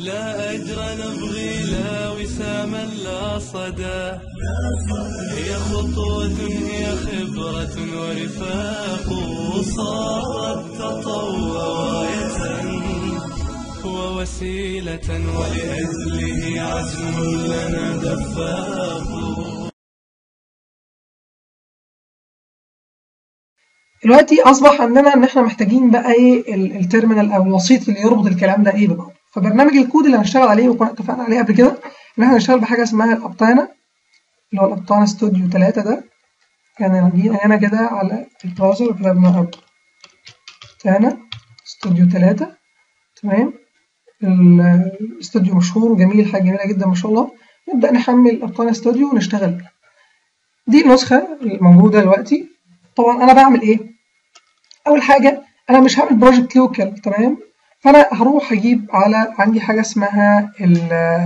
لا أجر نبغي لا وساما لا صدى هي خطوة هي خبرة ورفاق صارت تطوع غاية ووسيلة ولأجله عزم لنا دفاق دلوقتي اصبح عندنا ان احنا محتاجين بقى ايه ال- التيرمينال او الوسيط اللي يربط الكلام ده ايه ببعض فبرنامج الكود اللي هنشتغل عليه وكنا اتفقنا عليه قبل كده ان احنا هنشتغل بحاجه اسمها الابطانه اللي هو الابطانه ستوديو 3 ده كان جينا هنا كده على البراوزر وكتبنا ابطانه ستوديو 3 تمام ال- الاستوديو مشهور وجميل حاجه جميله جدا ما شاء الله نبدا نحمل ابطانه ستوديو ونشتغل بيها دي النسخه الموجوده دلوقتي طبعا انا بعمل ايه اول حاجه انا مش هعمل بروجكت لوكال تمام فانا هروح اجيب على عندي حاجه اسمها ال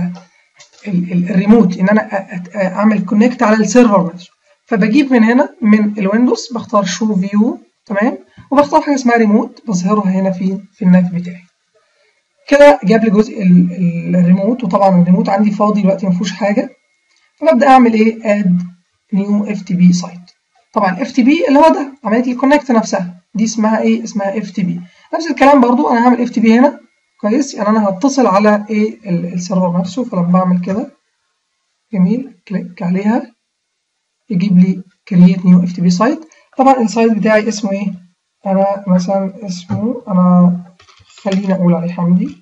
ال- ال- الريموت ان انا أ- أ- اعمل كونكت على السيرفر نفسه فبجيب من هنا من الويندوز بختار شو فيو تمام وبختار حاجه اسمها ريموت بظهرها هنا في في الناف بتاعي كده جاب لي جزء ال- ال- الريموت وطبعا الريموت عندي فاضي دلوقتي ما فيهوش حاجه فببدا اعمل ايه اد نيو اف تي بي سايت طبعا اف تي بي اللي هو ده عمليه الكونكت نفسها دي اسمها ايه اسمها اف تي بي نفس الكلام برضو انا هعمل اف تي بي هنا كويس يعني انا هتصل على ايه ال- السيرفر نفسه فلما بعمل كده جميل كليك عليها يجيب لي كرييت نيو اف تي بي سايت طبعا السايت بتاعي اسمه ايه انا مثلا اسمه انا خلينا اقول عليه حمدي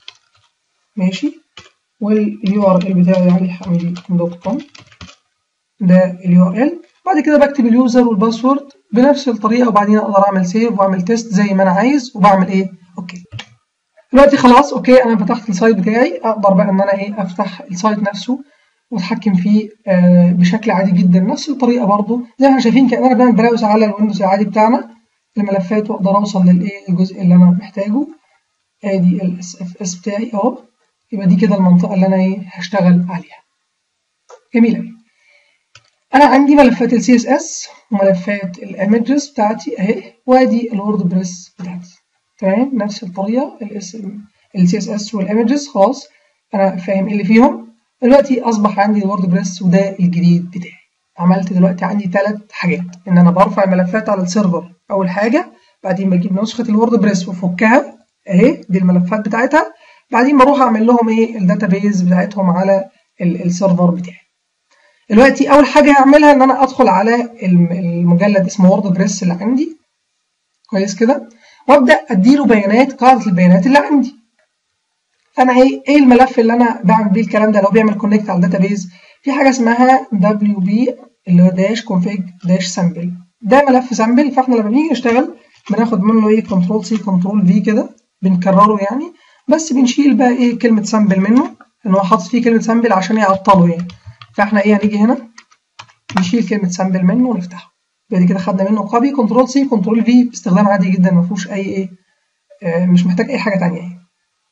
ماشي واليو ار ال بتاعي عليه حمدي دوت كوم ده اليو ار ال بعد كده بكتب اليوزر والباسورد بنفس الطريقه وبعدين اقدر اعمل سيف واعمل تيست زي ما انا عايز وبعمل ايه اوكي دلوقتي خلاص اوكي انا فتحت السايت بتاعي اقدر بقى ان انا ايه افتح السايت نفسه واتحكم فيه آه بشكل عادي جدا نفس الطريقه برضو زي ما احنا شايفين كاننا بنعمل براوز على الويندوز العادي بتاعنا الملفات واقدر اوصل للايه الجزء اللي انا محتاجه ادي الاس اف اس بتاعي اهو يبقى دي كده المنطقه اللي انا ايه هشتغل عليها جميل قوي انا عندي ملفات ال CSS وملفات الايمجز بتاعتي اهي وادي الورد بريس بتاعتي تمام نفس الطريقه ال CSS والايمجز خلاص انا فاهم ايه اللي فيهم دلوقتي اصبح عندي الورد بريس وده الجديد بتاعي عملت دلوقتي عندي ثلاث حاجات ان انا برفع الملفات على السيرفر اول حاجه بعدين بجيب نسخه الورد بريس وافكها اهي دي الملفات بتاعتها بعدين بروح اعمل لهم ايه الداتابيز بتاعتهم على ال- السيرفر بتاعي دلوقتي اول حاجه هعملها ان انا ادخل على الم- المجلد اسمه وورد بريس اللي عندي كويس كده وابدا اديله بيانات قاعده البيانات اللي عندي انا ايه ايه الملف اللي انا بعمل بيه الكلام ده لو بيعمل كونكت على الداتابيز في حاجه اسمها دبليو بي اللي هو داش كونفيج داش سامبل ده ملف سامبل فاحنا لما بنيجي نشتغل بناخد منه ايه كنترول سي كنترول في كده بنكرره يعني بس بنشيل بقى ايه كلمه سامبل منه ان هو حاطط فيه كلمه سامبل عشان يعطله يعني فاحنا ايه هنيجي هنا نشيل كلمه سامبل منه ونفتحه بعد كده خدنا منه كوبي كنترول سي كنترول في باستخدام عادي جدا ما فيهوش اي ايه آه مش محتاج اي حاجه ثانيه يعني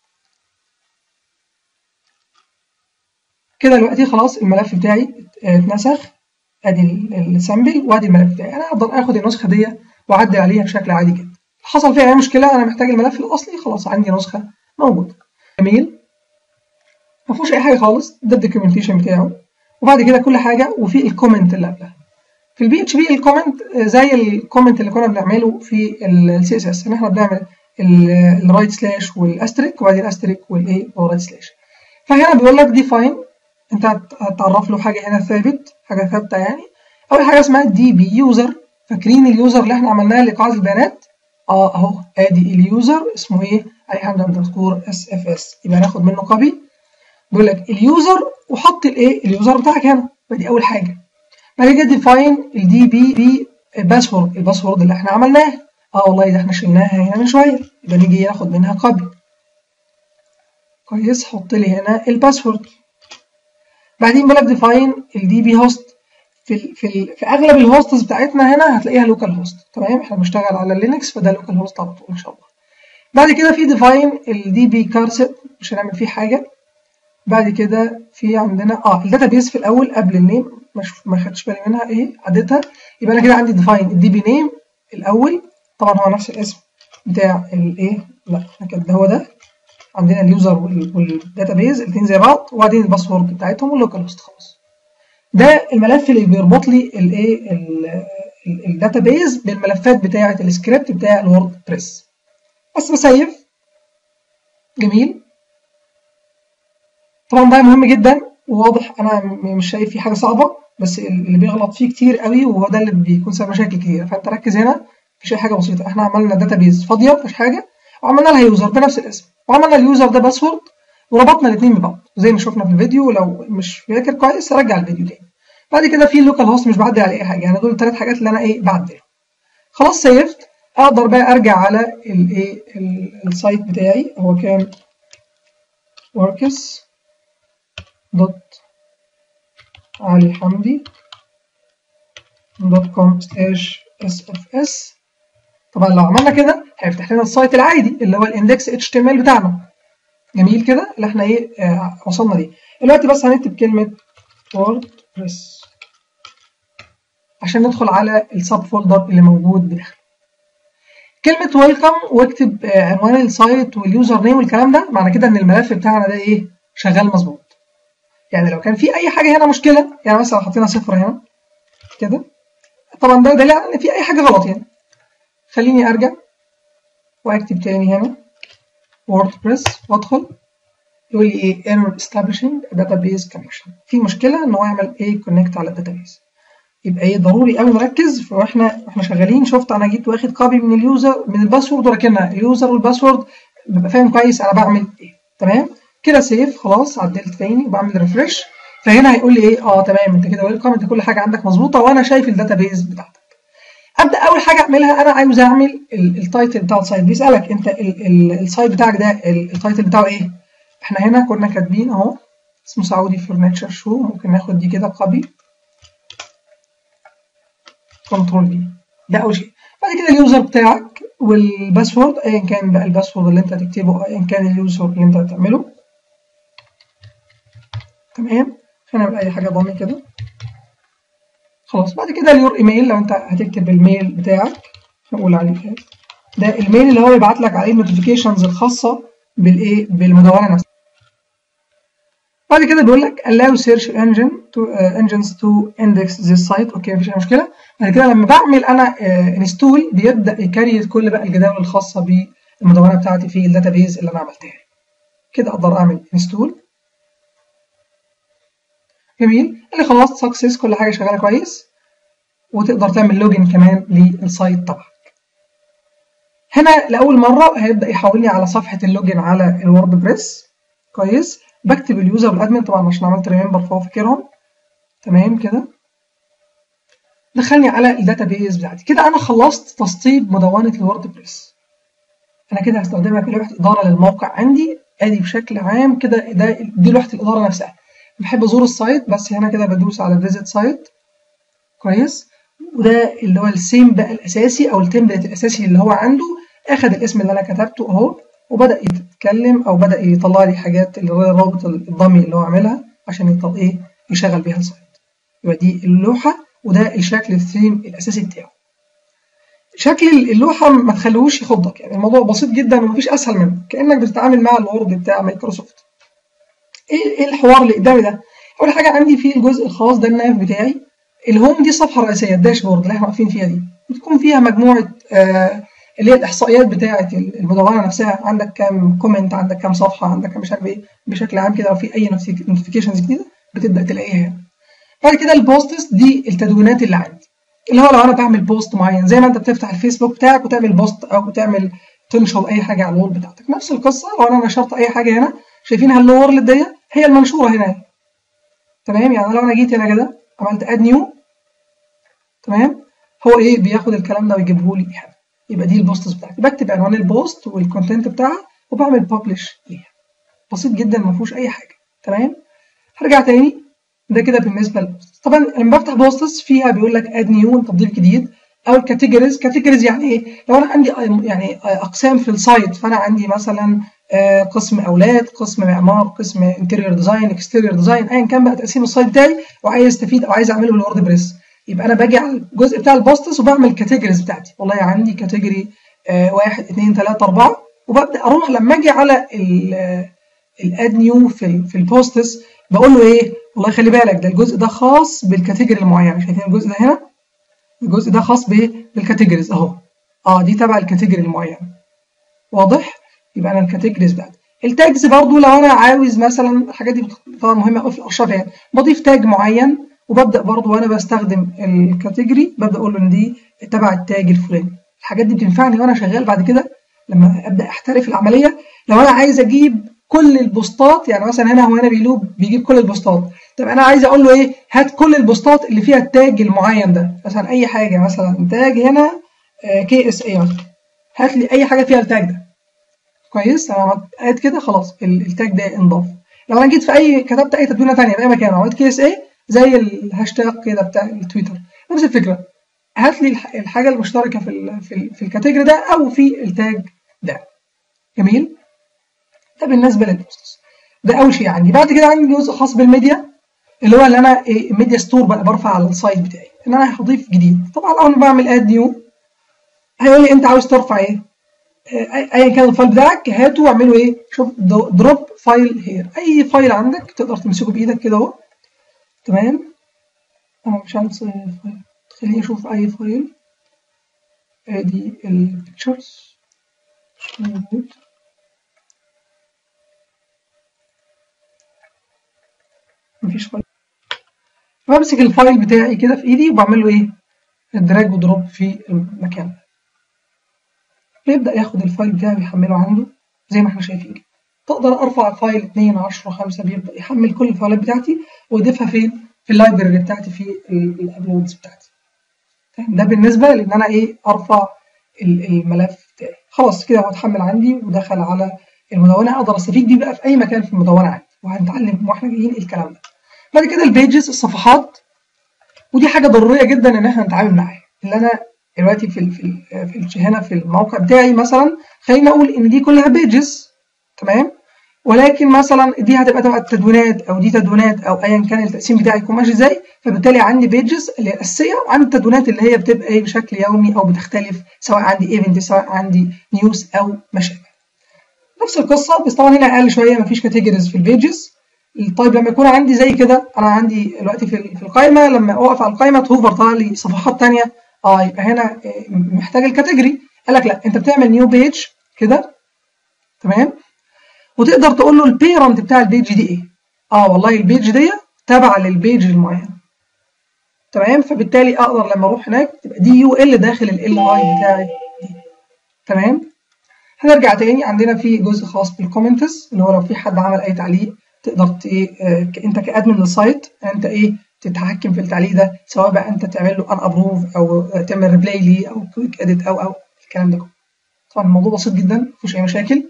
كده دلوقتي خلاص الملف بتاعي اتنسخ ادي السامبل وادي الملف بتاعي انا اقدر اخد النسخه دي واعدل عليها بشكل عادي جدا حصل فيها اي مشكله انا محتاج الملف الاصلي خلاص عندي نسخه موجوده جميل ما فيهوش اي حاجه خالص ده الدوكيومنتيشن بتاعه وبعد كده كل حاجه وفي الكومنت اللي قبلها في البي اتش بي الكومنت زي الكومنت اللي كنا بنعمله في السي اس اس ان احنا بنعمل الرايت سلاش والاستريك وبعدين الاستريك والايه والرايت سلاش فهنا بيقول لك ديفاين انت هتعرف له حاجه هنا ثابت حاجه ثابته يعني اول حاجه اسمها دي بي يوزر فاكرين اليوزر اللي احنا عملناها لقاعده البيانات اه اهو ادي اليوزر اسمه ايه ايحمد اندرسكور اس اف اس يبقى ناخد منه كوبي بيقول لك اليوزر وحط الايه اليوزر بتاعك هنا دي اول حاجه بعد كده ديفاين الدي بي بي باسورد الباسورد اللي احنا عملناه اه والله ده احنا شلناها هنا من شويه يبقى نيجي ناخد منها كوبي كويس حط لي هنا الباسورد بعدين بقول لك ديفاين الدي بي هوست في ال في ال في اغلب الهوستس بتاعتنا هنا هتلاقيها لوكال هوست تمام احنا بنشتغل على لينكس فده لوكال هوست على طول ان شاء الله بعد كده في ديفاين الدي بي كارسيت مش هنعمل فيه حاجه بعد كده في عندنا اه الداتابيز في الاول قبل النيم مش ما خدتش بالي منها ايه عدتها يبقى انا كده عندي ديفاين الدي بي نيم الاول طبعا هو نفس الاسم بتاع الايه لا كده هو ده عندنا اليوزر والداتابيز الاثنين زي بعض وبعدين الباسورد بتاعتهم واللوكال هوست خلاص ده الملف اللي بيربط لي الايه الداتابيز بالملفات بتاعه السكريبت بتاع الورد بريس بس بسيف جميل طبعا ده مهم جدا وواضح انا مش شايف فيه حاجه صعبه بس اللي بيغلط فيه كتير قوي وهو ده اللي بيكون سبب مشاكل كتير فانت ركز هنا مفيش اي حاجه بسيطه احنا عملنا داتابيز فاضيه مفيش حاجه وعملنا لها يوزر بنفس الاسم وعملنا اليوزر ده باسورد وربطنا الاثنين ببعض زي ما شفنا في الفيديو لو مش فاكر كويس رجع الفيديو تاني بعد كده في اللوكال هوست مش بعدل على اي حاجه يعني دول الثلاث حاجات اللي انا ايه بعدل خلاص سيفت اقدر بقى ارجع على الايه السايت بتاعي هو كان workers دوت علي حمدي دوت كوم سلاش اس اف اس طبعا لو عملنا كده هيفتح لنا السايت العادي اللي هو الاندكس اتش تي ام ال بتاعنا جميل كده اللي احنا ايه آه وصلنا ليه دلوقتي بس هنكتب كلمه ووردبريس عشان ندخل على السب فولدر اللي موجود بداخله كلمه ويلكم واكتب آه عنوان السايت واليوزر نيم والكلام ده معنى كده ان الملف بتاعنا ده ايه شغال مظبوط يعني لو كان في اي حاجه هنا مشكله يعني مثلا حطينا صفر هنا كده طبعا ده دليل على ان في اي حاجه غلط يعني خليني ارجع واكتب تاني هنا ووردبريس وادخل يقول لي ايه error establishing database connection في مشكله ان هو يعمل ايه كونكت على الداتابيز يبقى ايه ضروري قوي نركز واحنا واحنا شغالين شفت انا جيت واخد كوبي من اليوزر من الباسورد وركنها اليوزر والباسورد ببقى فاهم كويس انا بعمل ايه تمام كده سيف خلاص عدلت تاني وبعمل ريفرش فهنا هيقول لي ايه اه تمام انت كده ويلكم انت كل حاجه عندك مظبوطه وانا شايف الداتابيز بتاعتك ابدا اول حاجه اعملها انا عاوز اعمل التايتل بتاع السايت بيسالك انت السايت بتاعك ده التايتل بتاعه ايه احنا هنا كنا كاتبين اهو اسمه سعودي فرنتشر شو ممكن ناخد دي كده كوبي كنترول دي ده اول شيء بعد كده اليوزر بتاعك والباسورد ايا كان بقى الباسورد اللي انت هتكتبه ايا كان اليوزر اللي انت هتعمله تمام خلينا نعمل اي حاجه ضمي كده خلاص بعد كده اليور ايميل لو انت هتكتب الميل بتاعك نقول عليه كده ده الميل اللي هو يبعت لك عليه النوتيفيكيشنز الخاصه بالايه بالمدونه نفسها بعد كده بيقول لك allow search engine to uh, engines to index this site اوكي مفيش اي مشكله بعد كده لما بعمل انا انستول uh, بيبدا يكريت كل بقى الجداول الخاصه بالمدونه بتاعتي في الداتابيز اللي انا عملتها كده اقدر اعمل انستول جميل اللي خلاص سكسس كل حاجه شغاله كويس وتقدر تعمل لوجن كمان للسايت تبعك هنا لاول مره هيبدا يحولني على صفحه اللوجن على الورد بريس كويس بكتب اليوزر والادمن طبعا عشان عملت ريمبر فهو فاكرهم تمام كده دخلني على الداتابيز بتاعتي كده انا خلصت تسطيب مدونه الورد بريس انا كده هستخدمها كلوحه اداره للموقع عندي ادي بشكل عام كده ده دي لوحه الاداره نفسها بحب ازور السايت بس هنا كده بدوس على فيزيت سايت كويس وده اللي هو السيم بقى الاساسي او التمبلت الاساسي اللي هو عنده اخد الاسم اللي انا كتبته اهو وبدا يتكلم او بدا يطلع لي حاجات اللي هو الرابط الضمي اللي هو عاملها عشان يطلع ايه يشغل بيها السايت يبقى دي اللوحه وده الشكل الثيم الاساسي بتاعه شكل اللوحه ما تخلوش يخضك يعني الموضوع بسيط جدا ومفيش اسهل منه كانك بتتعامل مع الوورد بتاع مايكروسوفت ايه ايه الحوار اللي قدامي ده اول حاجه عندي في الجزء الخاص ده الناف بتاعي الهوم دي الصفحه الرئيسيه الداشبورد اللي احنا واقفين فيها دي بتكون فيها مجموعه آه اللي هي الاحصائيات بتاعه المدونه نفسها عندك كام كومنت عندك كام صفحه عندك كام مش عارف ايه بشكل عام كده لو في اي نوتيفيكيشنز جديده بتبدا تلاقيها هنا بعد كده البوستس دي التدوينات اللي عندي اللي هو لو انا بعمل بوست معين زي ما انت بتفتح الفيسبوك بتاعك وتعمل بوست او تعمل تنشر اي حاجه على الوول بتاعتك نفس القصه لو انا نشرت اي حاجه هنا شايفين هالو وورلد دي هي المنشوره هنا تمام يعني لو انا جيت هنا كده عملت اد نيو تمام هو ايه بياخد الكلام ده ويجيبه لي هنا يبقى دي البوستس بتاعتي بكتب عنوان البوست والكونتنت بتاعها وبعمل ببلش ليها بسيط جدا ما فيهوش اي حاجه تمام هرجع تاني ده كده بالنسبه للبوستس طبعا لما بفتح بوستس فيها بيقول لك اد نيو تضيف جديد او الكاتيجوريز كاتيجوريز يعني ايه لو انا عندي يعني اقسام في السايت فانا عندي مثلا قسم اولاد قسم معمار قسم انتيريور ديزاين اكستيريور ديزاين ايا كان بقى تقسيم السايت بتاعي وعايز استفيد او عايز اعمله بالورد بريس يبقى انا باجي على الجزء بتاع البوستس وبعمل الكاتيجوريز بتاعتي والله عندي كاتيجوري 1 2 3 4 وببدا اروح لما اجي على الاد نيو في ال في البوستس بقول له ايه والله خلي بالك ده الجزء ده خاص بالكاتيجوري المعينه شايفين الجزء ده هنا الجزء ده خاص بايه بالكاتيجوريز اهو اه دي تبع الكاتيجوري المعينه واضح يبقى انا الكاتيجوريز بتاعتي التاجز برضو لو انا عاوز مثلا الحاجات دي طبعا مهمه قوي في الارشيف يعني بضيف تاج معين وببدا برضو وانا بستخدم الكاتيجوري ببدا اقول له ان دي تبع التاج الفلاني الحاجات دي بتنفعني وانا شغال بعد كده لما ابدا احترف العمليه لو انا عايز اجيب كل البوستات يعني مثلا هنا هو هنا بيلوب بيجيب كل البوستات طب انا عايز اقول له ايه هات كل البوستات اللي فيها التاج المعين ده مثلا اي حاجه مثلا تاج هنا كي اس اي مثلا هات لي اي حاجه فيها التاج ده كويس انا عملت كده خلاص التاج ده انضاف لو انا جيت في اي كتبت اي تدوينه ثانيه في اي مكان عملت كي اس اي زي الهاشتاج كده بتاع التويتر نفس الفكره هات لي الحاجه المشتركه في ال في, ال في الكاتيجوري ده او في التاج ده جميل ده بالنسبه للبوستس ده اول شيء عندي بعد كده عندي جزء خاص بالميديا اللي هو اللي انا إيه ميديا ستور بقى برفع على السايت بتاعي ان انا هضيف جديد طبعا اول ما بعمل اد نيو هيقول لي انت عاوز ترفع ايه ايا كان الفايل بتاعك هاته واعمله ايه شوف دروب فايل هير اي فايل عندك تقدر تمسكه بايدك كده اهو تمام انا مش عاوز فايل خليني اشوف اي فايل ادي البيكتشرز موجود مفيش فايل بمسك الفايل بتاعي كده في ايدي وبعمل له ايه دراج ودروب في المكان ده بيبدأ ياخد الفايل بتاعي ويحمله عنده زي ما احنا شايفين كده تقدر ارفع فايل 2 10 5 بيبدأ يحمل كل الفايلات بتاعتي واضيفها فين في اللايبرري بتاعتي في الابلودز بتاعتي ده بالنسبة لان انا ايه ارفع الملف بتاعي خلاص كده هو اتحمل عندي ودخل على المدونة اقدر استفيد بيه بقى في اي مكان في المدونة عندي وهنتعلم واحنا جايين الكلام ده بعد كده البيجز الصفحات ودي حاجة ضرورية جدا ان احنا نتعامل معاها اللي انا دلوقتي في ال في ال في هنا في الموقع بتاعي مثلا خلينا اقول ان دي كلها بيجز تمام ولكن مثلا دي هتبقى تبقى التدوينات او دي تدوينات او ايا كان التقسيم بتاعي يكون ماشي ازاي فبالتالي عندي بيجز اللي هي الاساسيه وعندي التدوينات اللي هي بتبقى ايه بشكل يومي او بتختلف سواء عندي ايفنت سواء عندي نيوز او ما شابه نفس القصه بس طبعا هنا اقل شويه مفيش كاتيجوريز في البيجز طيب لما يكون عندي زي كده انا عندي دلوقتي في القائمه لما اوقف على القائمه تهوفر طالع لي صفحات ثانيه اه يبقى هنا محتاج الكاتيجوري قال لك لا انت بتعمل نيو بيج كده تمام وتقدر تقول له البيرنت بتاع البيج دي ايه اه والله البيج دي تابعه للبيج المعين تمام فبالتالي اقدر لما اروح هناك تبقى دي يو ال داخل ال اي بتاعي دي تمام هنرجع تاني عندنا في جزء خاص بالكومنتس اللي هو لو في حد عمل اي تعليق تقدر ايه آه انت كادمن للسايت انت ايه تتحكم في التعليق ده سواء بقى انت تعمل له ان ابروف او تعمل ريبلاي ليه او كويك اديت او او الكلام ده كله طبعا الموضوع بسيط جدا مفيش اي مشاكل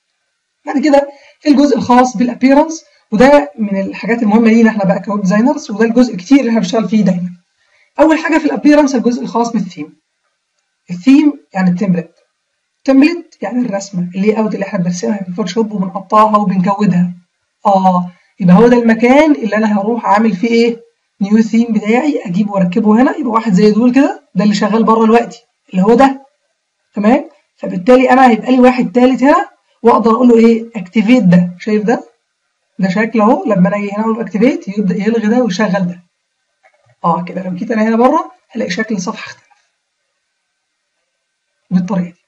بعد كده في الجزء الخاص بالابيرنس وده من الحاجات المهمه لينا احنا بقى كويب ديزاينرز وده الجزء الكتير اللي احنا بنشتغل فيه دايما اول حاجه في الابيرنس الجزء الخاص بالثيم الثيم يعني التمبلت التمبلت يعني الرسمه اللي اوت اللي احنا بنرسمها في الفوتوشوب وبنقطعها وبنجودها اه يبقى هو ده المكان اللي انا هروح اعمل فيه ايه نيو ثيم بتاعي اجيبه واركبه هنا يبقى واحد زي دول كده ده اللي شغال بره دلوقتي اللي هو ده تمام فبالتالي انا هيبقى لي واحد تالت هنا واقدر اقول له ايه اكتيفيت ده شايف ده ده شكل اهو لما انا اجي هنا اقول له اكتيفيت يبدا يلغي ده ويشغل ده اه كده لو جيت انا هنا بره هلاقي شكل الصفحه اختلف بالطريقه دي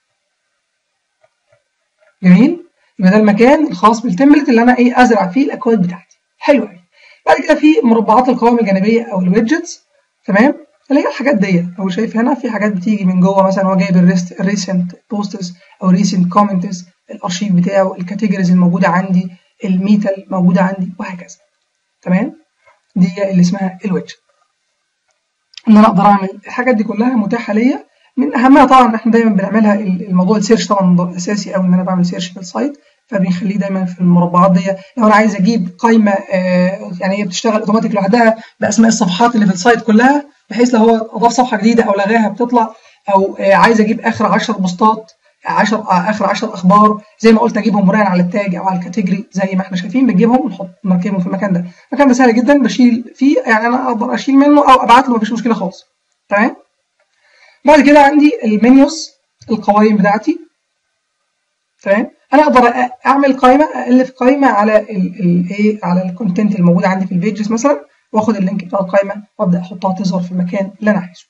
جميل يبقى ده المكان الخاص بالتمبلت اللي انا ايه ازرع فيه الاكواد بتاعتي حلو قوي بعد كده في مربعات القوائم الجانبيه او الويدجتس تمام اللي هي الحاجات دي لو شايف هنا في حاجات بتيجي من جوه مثلا هو جايب الريسنت بوستس او ريسنت كومنتس الارشيف بتاعه الكاتيجوريز الموجوده عندي الميتال موجوده عندي وهكذا تمام دي اللي اسمها الويدجت ان انا اقدر اعمل الحاجات دي كلها متاحه ليا من اهمها طبعا احنا دايما بنعملها الموضوع السيرش طبعا اساسي قوي ان انا بعمل سيرش في السايت فبنخليه دايما في المربعات دي لو انا عايز اجيب قائمه آه يعني هي بتشتغل اوتوماتيك لوحدها باسماء الصفحات اللي في السايت كلها بحيث لو هو اضاف صفحه جديده او لغاها بتطلع او آه عايز اجيب اخر 10 بوستات 10 آه اخر 10 اخبار زي ما قلت اجيبهم بناء على التاج او على الكاتيجوري زي ما احنا شايفين بنجيبهم ونحط نركبهم في المكان ده المكان ده سهل جدا بشيل فيه يعني انا اقدر اشيل منه او ابعت له مفيش مشكله خالص تمام بعد كده عندي المنيوز القوائم بتاعتي تمام انا اقدر أ- اعمل قائمه الف قائمه على الايه على الكونتنت الموجود عندي في البيجز مثلا واخد اللينك بتاع القائمه وابدا احطها تظهر في المكان اللي انا عايزه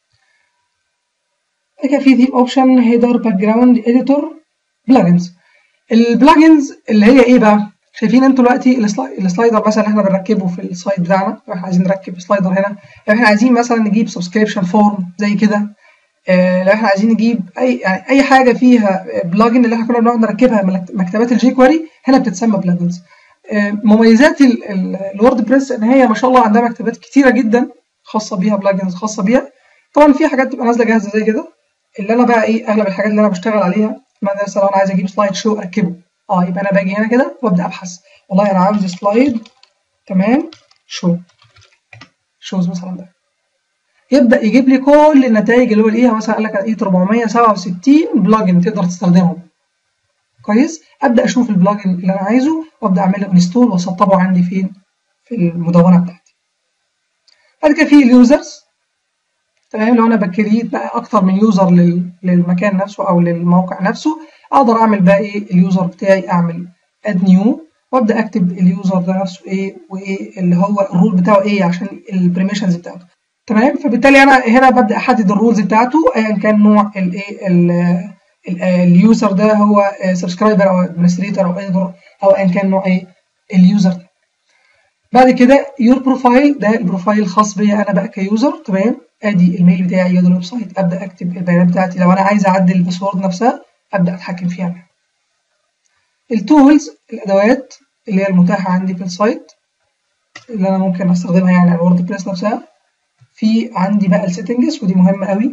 بعد كده في ثيم اوبشن هيدر باك جراوند اديتور بلجنز البلجنز اللي هي ايه بقى شايفين انتوا دلوقتي السلاي- السلايدر مثلا اللي احنا بنركبه في السايت بتاعنا لو احنا عايزين نركب سلايدر هنا لو احنا عايزين مثلا نجيب سبسكريبشن فورم زي كده آه، لو احنا عايزين نجيب اي يعني اي حاجه فيها بلجن اللي احنا كنا بنقعد نركبها من مكتبات الجي كويري هنا بتتسمى بلجنز مميزات ال- ال- الورد بريس ان هي ما شاء الله عندها مكتبات كتيره جدا خاصه بيها بلجنز خاصه بيها طبعا في حاجات بتبقى نازله جاهزه زي كده اللي انا بقى ايه اغلب الحاجات اللي انا بشتغل عليها مثلا لو انا عايز اجيب سلايد شو اركبه اه يبقى انا باجي هنا كده وابدا ابحث والله انا عاوز سلايد تمام شو شوز مثلا ده يبدا يجيب لي كل النتائج اللي هو لقيها مثلا قال لك ايه 467 بلجن تقدر تستخدمهم كويس ابدا اشوف البلجن اللي انا عايزه وابدا اعمل له انستول واسطبه عندي فين في المدونه بتاعتي بعد كده في اليوزرز تمام لو انا بكريت بقى اكتر من يوزر لل- للمكان نفسه او للموقع نفسه اقدر اعمل بقى ايه اليوزر بتاعي اعمل اد نيو وابدا اكتب اليوزر ده نفسه ايه وايه اللي هو الرول بتاعه ايه عشان البريميشنز بتاعته تمام فبالتالي انا هنا ببدا احدد الرولز بتاعته ايا كان نوع الايه ال- ال- اليوزر ده هو سبسكرايبر او ادمنستريتور او اديتور او ايا كان نوع ايه اليوزر ده بعد كده يور بروفايل ده البروفايل الخاص بيا انا بقى كيوزر تمام ادي الميل بتاعي ادي الويب سايت ابدا اكتب البيانات بتاعتي لو انا عايز اعدل الباسورد نفسها ابدا اتحكم فيها منها التولز الادوات اللي هي المتاحه عندي في السايت اللي انا ممكن استخدمها يعني على الورد بريس نفسها في عندي بقى السيتنجز ودي مهمه قوي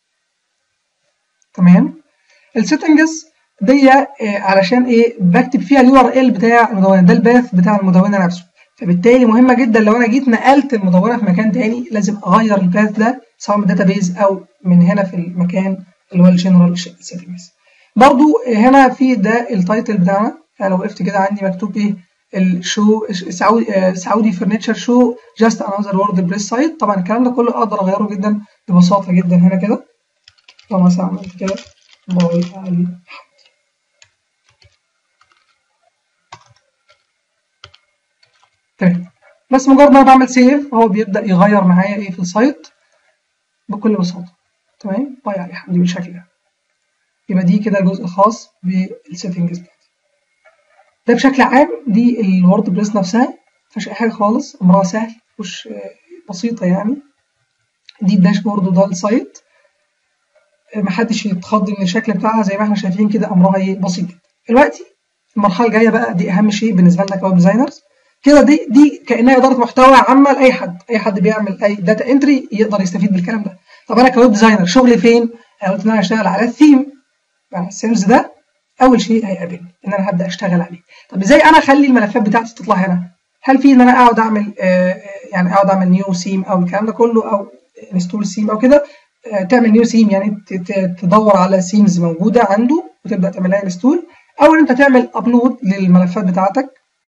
تمام السيتنجز دي آه، علشان ايه بكتب فيها اليو ار ال بتاع المدونه ده الباث بتاع المدونه نفسه فبالتالي مهمه جدا لو انا جيت نقلت المدونه في مكان تاني لازم اغير الباث ده سواء من الداتابيز او من هنا في المكان اللي هو الجنرال سيتنجز برضو هنا في ده التايتل بتاعنا يعني لو وقفت كده عندي مكتوب ايه الشو سعودي آه، سعودي فرنتشر شو جاست انذر وورد بريس سايت طبعا الكلام ده كله اقدر اغيره جدا ببساطه جدا هنا كده لو مثلا عملت كده باي علي تمام بس مجرد ما انا بعمل سيف هو بيبدا يغير معايا ايه في السايت بكل بساطه تمام باي علي حمدي بالشكل ده يبقى دي كده الجزء الخاص بالسيتنجز بتاعتي ده بشكل عام دي الورد بريس نفسها مفيهاش اي حاجه خالص امرها سهل مش بسيطه يعني دي الداشبورد وده السايت محدش يتخض من الشكل بتاعها زي ما احنا شايفين كده امرها ايه بسيط جدا دلوقتي المرحله الجايه بقى دي اهم شيء بالنسبه لنا كويب ديزاينرز كده دي دي كانها اداره محتوى عامه لاي حد اي حد بيعمل اي داتا انتري يقدر يستفيد بالكلام ده طب انا كويب ديزاينر شغلي فين انا قلت ان انا هشتغل على الثيم يعني السيلز ده اول شيء هيقابلني ان انا هبدا اشتغل عليه طب ازاي انا اخلي الملفات بتاعتي تطلع هنا هل في ان انا اقعد اعمل آه، آه، يعني اقعد اعمل نيو سيم او الكلام ده كله او انستول سيم او كده آه، تعمل نيو سيم يعني ت- ت- تدور على سيمز موجوده عنده وتبدا تعمل لها انستول او ان انت تعمل ابلود للملفات بتاعتك